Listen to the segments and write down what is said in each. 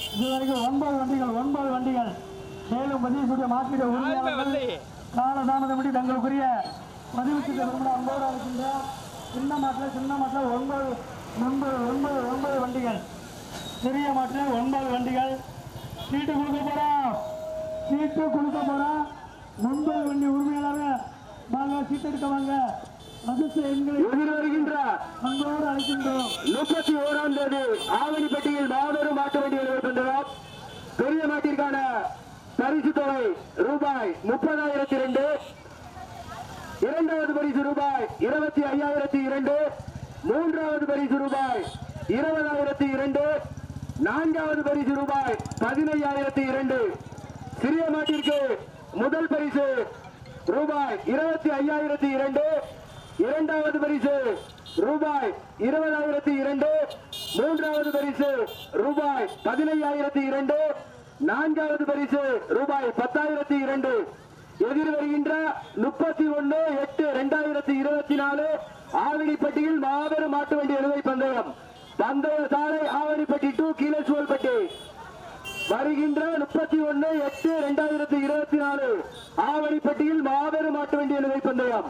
இதுவரைக்கும் ஒன்பது வண்டிகள் ஒன்பது வண்டிகள் மேலும் பதிவு செய்ய மாற்றிட உரிமையாளர்கள் காலதாமதப்படி தங்களுக்குரிய பதிவு செய்த விரும்பின ஒன்பது இருக்கின்ற சின்ன மாட்டில் சின்ன மாட்டில் ஒன்பது ஒன்பது ஒன்பது ஒன்பது வண்டிகள் பெரிய மாட்டில் ஒன்பது வண்டிகள் சீட்டு கொடுக்க போறோம் சீட்டு கொடுக்க போறோம் ஒன்பது வண்டி உரிமையாளர் வாங்க சீட்டு எடுக்க வாங்க அதிர்ஷ்ட எண்களை எதிர் வருகின்ற அன்போடு அழைக்கின்றோம் முப்பத்தி ஓராம் தேதி ஆவணிப்பட்டியில் மாபெரும் மாட்டு வண்டிகள் இருக்கின்றோம் பெரிய மாட்டிற்கான பரிசு தொகை ரூபாய் முப்பதாயிரத்தி இரண்டு இரண்டாவது பரிசு ரூபாய் இருபத்தி ஐயாயிரத்தி இரண்டு மூன்றாவது பரிசு ரூபாய் இருபதாயிரத்தி இரண்டு நான்காவது பரிசு ரூபாய் பதினையாயிரத்தி இரண்டு சிறிய மாட்டிற்கு முதல் பரிசு ரூபாய் இருபத்தி ஐயாயிரத்தி இரண்டு இரண்டாவது பரிசு ரூபாய் இருபதாயிரத்தி இரண்டு மூன்றாவது பரிசு ரூபாய் பதினையாயிரத்தி இரண்டு நான்காவது பரிசு ரூபாய் பத்தாயிரத்தி இரண்டு எதிர் வருகின்ற முப்பத்தி ஒன்னு எட்டு இரண்டாயிரத்தி இருபத்தி நாலு ஆவணிப்பட்டியில் மாபெரும் மாட்டு வண்டி எழுவை பந்தயம் பந்தய சாலை ஆவணிப்பட்டி டு கீழச்சுவல்பட்டி வருகின்ற முப்பத்தி ஒன்னு எட்டு இரண்டாயிரத்தி இருபத்தி நாலு ஆவணிப்பட்டியில் மாபெரும் மாட்டு வண்டி எழுவை பந்தயம்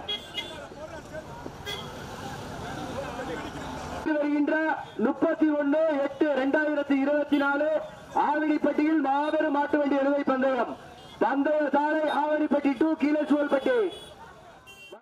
வருகின்ற முப்பத்தி ஒன்னு எட்டு இரண்டாயிரத்தி இருபத்தி நாலு ஆவணிப்பட்டியில் மாபெரும் மாட்டு வண்டி எழுவை பந்தயம் பந்தய சாலை ஆவணிப்பட்டி டு கீழச்சுவல்பட்டி